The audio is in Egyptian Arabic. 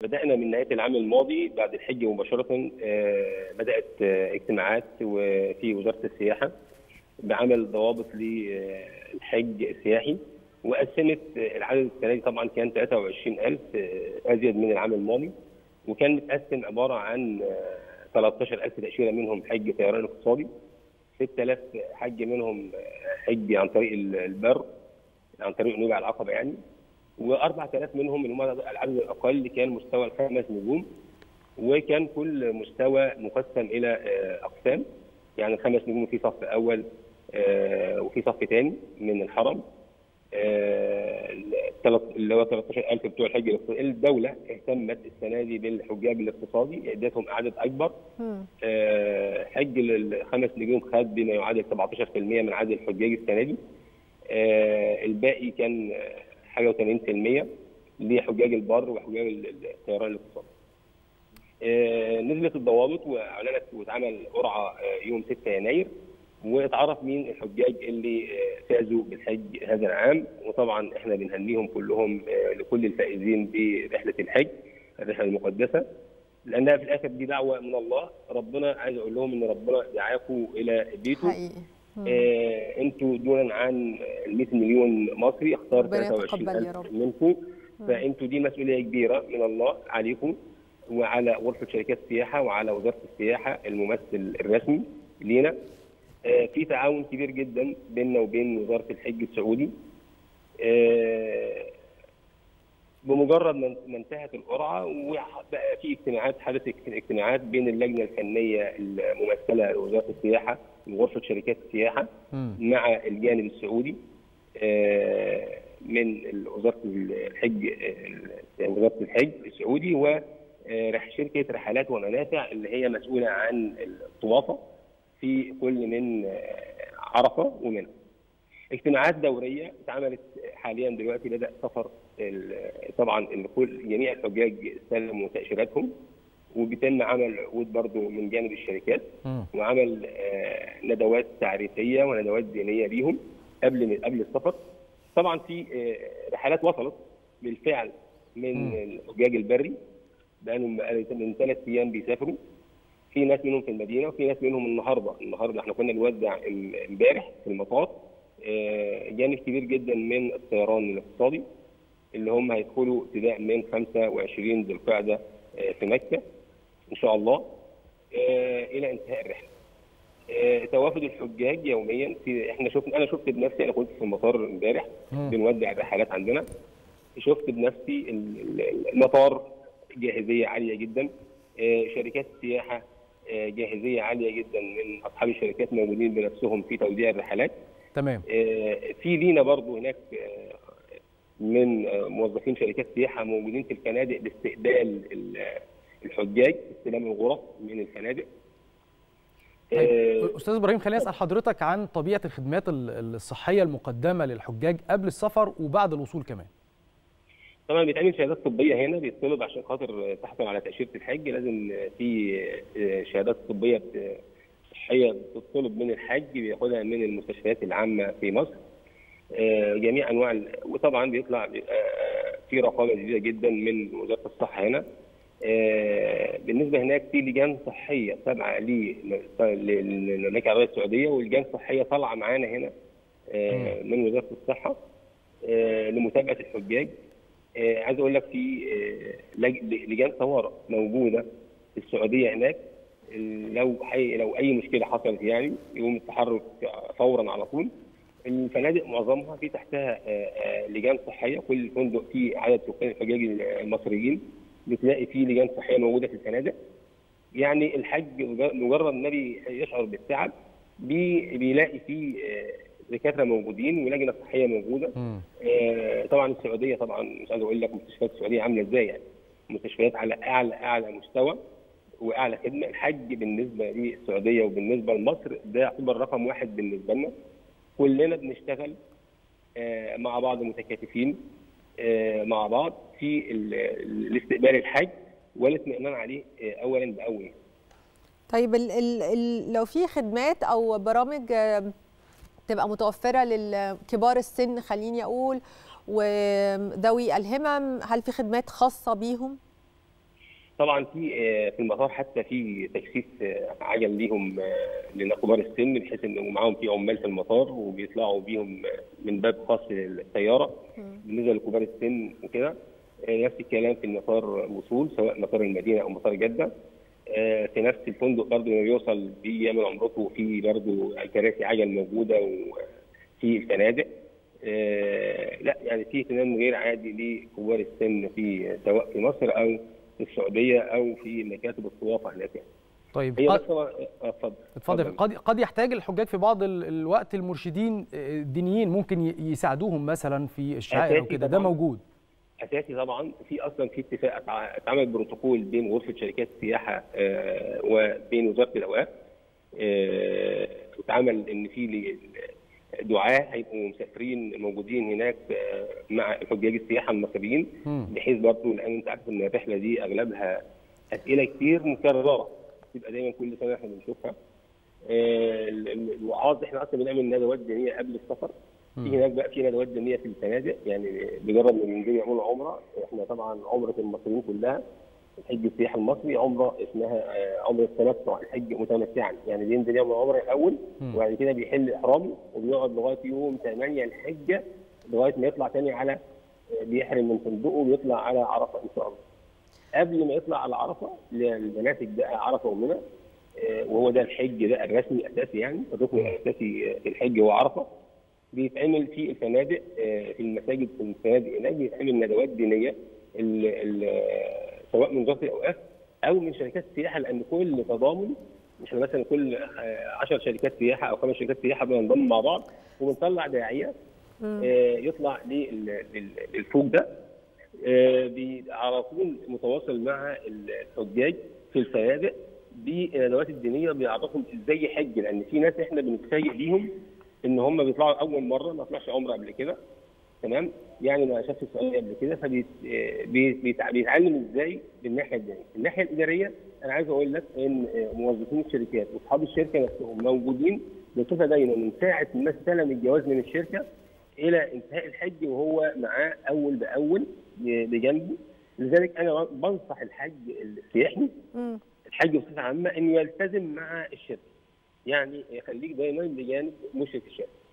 بدانا من نهايه العام الماضي بعد الحج مباشره آه، بدات آه، اجتماعات وفي وزاره السياحه بعمل ضوابط للحج السياحي وقسمت آه، العدد السنه دي طبعا كان 23000 آه، ازيد من العام الماضي وكان متقسم عباره عن آه، 13000 تاشيره منهم حج طيران اقتصادي 6000 حج منهم آه، حج عن طريق البر عن طريق نوبع العقبه يعني و4000 منهم اللي هم العدد الاقل كان مستوى الخمس نجوم وكان كل مستوى مقسم الى آه، اقسام يعني الخمس نجوم في صف اول آه، وفي صف ثاني من الحرم آه، التلت- اللي هو 13000 بتوع الحج الاقتصادي الدوله اهتمت السنه دي بالحجاج الاقتصادي ادتهم عدد اكبر مم. آه، حج الخمس نجوم خد بما يعادل 17% من عدد الحجاج السنه دي آه، الباقي كان آه، حاجه و80% لحجاج البر وحجاج ال- ال- الطيران الاقتصادي. آه، نزلت الضوابط واعلنت واتعمل قرعه آه، يوم 6 يناير واتعرف مين الحجاج اللي آه، فازوا بالحج هذا العام وطبعا احنا بنهنيهم كلهم آه، لكل الفائزين برحله الحج الرحله المقدسه لانها في الاخر دي دعوه من الله ربنا عايز اقول لهم ان ربنا دعاكم الى بيته حقيقي مم. آه انتوا دولا عن ال 100 مليون مصري اختار ربنا يتقبل 23000 يا رب. منكم فانتوا دي مسؤوليه كبيره من الله عليكم وعلى غرفه شركات السياحه وعلى وزاره السياحه الممثل الرسمي لينا آه في تعاون كبير جدا بيننا وبين وزاره الحج السعودي آه بمجرد ما ما انتهت القرعه وبقى في اجتماعات حدثت اجتماعات بين اللجنه الفنيه الممثله لوزاره السياحه وغرفه شركات السياحه مم. مع الجانب السعودي آه، من وزاره الحج آه، وزاره الحج السعودي وشركه رحلات ومنافع اللي هي مسؤوله عن الطوافه في كل من آه، عرفه ومنى. اجتماعات دوريه اتعملت حاليا دلوقتي بدا سفر ال- طبعا الكل جميع الحجاج استلموا تاشيراتهم وبيتم عمل عقود برضو من جانب الشركات مم. وعمل آه، ندوات تعريفيه وندوات دينيه ليهم قبل قبل السفر طبعا في آه، رحلات وصلت بالفعل من مم. الحجاج البري بقالهم من ثلاث ايام بيسافروا في ناس منهم في المدينه وفي ناس منهم النهارده النهارده احنا كنا بنوزع ام- امبارح في المطار آه، جانب كبير جدا من الطيران الاقتصادي اللي هم هيدخلوا ابتداء من 25 ذي القعده آه، في مكه ان شاء الله آه، الى انتهاء الرحله. آه، توافد الحجاج يوميا في احنا شفنا انا شفت بنفسي انا كنت في المطار امبارح مم. بنودع الرحلات عندنا شفت بنفسي ال- ال- المطار جاهزيه عاليه جدا آه، شركات السياحه آه، جاهزيه عاليه جدا من اصحاب الشركات موجودين بنفسهم في توزيع الرحلات تمام آه، في لينا برضو هناك آه، من آه، موظفين شركات سياحه موجودين في الفنادق لاستقبال ال- الحجاج استلام الغرف من الفنادق آه، طيب استاذ ابراهيم خليني اسال حضرتك عن طبيعه الخدمات ال- الصحيه المقدمه للحجاج قبل السفر وبعد الوصول كمان طبعا بيتعمل شهادات طبيه هنا بيطلب عشان خاطر تحصل على تاشيره الحج لازم في آه، شهادات طبيه بت- صحيه بتطلب من الحج بياخدها من المستشفيات العامه في مصر آه، جميع انواع ال- وطبعا بيطلع بيبقى في رقابه شديده جدا من وزاره الصحه هنا آه، بالنسبه هناك في لجان صحيه تابعه لل- للمملكه العربيه السعوديه ولجان صحيه طالعه معانا هنا آه، من وزاره الصحه آه، لمتابعه الحجاج آه، عايز اقول لك في آه، لج- لجان طوارئ موجوده في السعوديه هناك لو حي لو اي مشكله حصلت يعني يقوم التحرك فورا على طول الفنادق معظمها في تحتها آه، آه، لجان صحيه كل فندق فيه عدد سكان الحجاج المصريين بتلاقي فيه لجان صحيه موجوده في الفنادق يعني الحج مجرد ما بي- يشعر بالتعب بي- بيلاقي فيه آه، دكاتره موجودين ولجنه صحيه موجوده مم. آه، طبعا السعوديه طبعا مش عايز اقول لك مستشفيات السعوديه عامله ازاي يعني مستشفيات على اعلى اعلى مستوى واعلى خدمه الحج بالنسبه للسعوديه وبالنسبه لمصر ده يعتبر رقم واحد بالنسبه لنا كلنا بنشتغل آه، مع بعض متكاتفين آه، مع بعض في ال- ال- الاستقبال الحج والاطمئنان عليه آه، اولا باول طيب ال ال ال لو في خدمات او برامج آه، تبقى متوفره لكبار السن خليني اقول وذوي الهمم هل في خدمات خاصه بيهم؟ طبعا في آه، في المطار حتى في تجسيس آه، عجل ليهم آه، لكبار السن بحيث ان معاهم في عمال في المطار وبيطلعوا بيهم آه، من باب خاص للسياره بالنسبه لكبار السن وكده آه، نفس الكلام في المطار وصول سواء مطار المدينه او مطار جده آه، في نفس الفندق برضه لما بيوصل بيعمل عمرته في برضه كراسي عجل موجوده وفي الفنادق آه، لا يعني في اهتمام غير عادي لكبار السن في سواء في مصر او في السعوديه او في مكاتب الضيافه هناك يعني. طيب هي قد- بس هو- آه، اتفضل اتفضل قد قد يحتاج الحجاج في بعض ال- الوقت المرشدين آه، الدينيين ممكن ي- يساعدوهم مثلا في الشعائر أساسي وكده ده طبعاً. موجود اساسي طبعا في اصلا في اتفاق اتع- اتعمل بروتوكول بين غرفه شركات السياحه آه، وبين وزاره الاوقاف آه، اتعمل ان في ل- دعاه هيبقوا مسافرين موجودين هناك آه، مع حجاج السياحه المصريين مم. بحيث برضه لان انت عارف ان الرحله دي اغلبها اسئله كتير مكرره تبقى دايما كل سنه احنا بنشوفها آه، ال- ال- الوعاظ احنا اصلا بنعمل ندوات دينيه قبل السفر في هناك بقى في ندوات دينيه في الفنادق يعني بجرب من بينزلوا يعملوا عمره احنا طبعا عمره المصريين كلها الحج السياحي المصري عمره اسمها آه، عمره التمتع الحج متمتعا يعني بينزل يعمل عمره الاول وبعد كده بيحل احرامه وبيقعد لغايه يوم 8 الحجه لغايه ما يطلع تاني على آه، بيحرم من فندقه ويطلع على عرفه ان شاء الله. قبل ما يطلع على عرفه للمناسك بقى عرفه ومنى آه، وهو ده الحج ده الرسمي الاساسي يعني الركن الاساسي آه، في الحج هو عرفه بيتعمل في الفنادق آه، في المساجد في الفنادق هناك بيتعمل ندوات دينيه ال- ال- سواء من وزاره الاوقاف او من شركات السياحه لان كل تضامن احنا مثلا كل 10 شركات سياحه او خمس شركات سياحه بننضم مع بعض وبنطلع داعيه آه، يطلع لل- لل- للفوق ده آه، بي- على طول متواصل مع الحجاج في الفنادق بالندوات الدينيه بيعرفهم ازاي يحج لان في ناس احنا بنتفاجئ بيهم ان هم بيطلعوا اول مره ما طلعش عمره قبل كده تمام يعني ما شافش السعوديه قبل كده فبيتعلم ازاي بالناحيه الدينيه الناحيه الاداريه انا عايز اقول لك ان آه، موظفين الشركات واصحاب الشركه نفسهم موجودين بصفه دايما من ساعه ما استلم الجواز من الشركه الى انتهاء الحج وهو معاه اول باول بجنبه لذلك انا بنصح الحج السياحي مم. الحج بصفه عامه انه يلتزم مع الشركه يعني خليك دايما بجانب مشرف الشركه